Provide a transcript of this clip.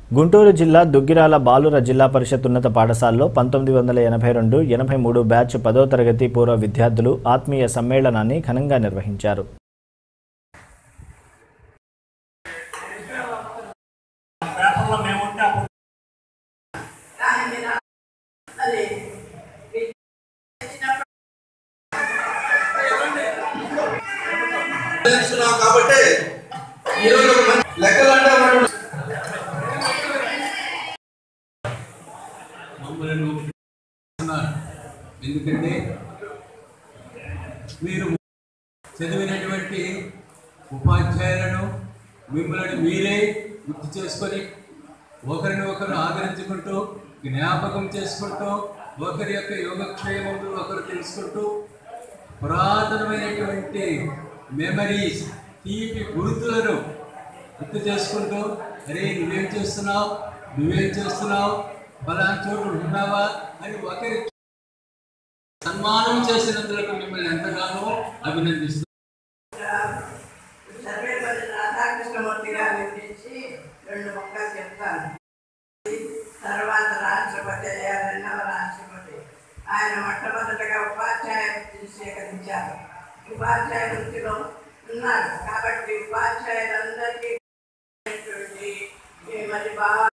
గుంటూరు జిల్లా దుగ్గిరాల బాలుర జిల్లా పరిషత్ ఉన్నత పాఠశాలలో పంతొమ్మిది వందల ఎనభై రెండు ఎనభై మూడు బ్యాచ్ పదో తరగతి పూర్వ విద్యార్థులు ఆత్మీయ సమ్మేళనాన్ని ఘనంగా నిర్వహించారు పేపర్లో మేము ఉంటే అప్పుడు తెలుస్తున్నాం కాబట్టి ఈరోజు ఒక మంచి లెక్కలు అంటే మనం మమ్మల్ని ఉన్నారు. ఎందుకంటే మీరు చదివినటువంటి ఉపాధ్యాయులను మిమ్మల్ని మీరే గుర్తు చేసుకొని ఒకరిని ఒకరు ఆదరించుకుంటూ జ్ఞాపకం చేసుకుంటూ ఒకరి యొక్క యోగక్షేమములు ఒకరు తెలుసుకుంటూ పురాతనమైనటువంటి మెమరీస్ తీపి గుర్తులను గుర్తు చేసుకుంటూ అరే నువ్వేం చేస్తున్నావు నువ్వేం చేస్తున్నావు ఫలానా చోటు ఉన్నావా అని ఒకరి సన్మానం చేసినందుకు మిమ్మల్ని ఎంతగానో అభినందిస్తున్నాను సర్వేపల్లి రాధాకృష్ణమూర్తి గారి గురించి రెండు మొక్కలు చెప్తాను తర్వాత రాష్ట్రపతి అయ్యారు రెండవ రాష్ట్రపతి ఆయన మొట్టమొదటగా ఉపాధ్యాయ వృత్తిని స్వీకరించారు ఉపాధ్యాయ వృత్తిలో ఉన్నారు కాబట్టి ఉపాధ్యాయులందరికీ ఉన్నటువంటి ఈ మరి బాగా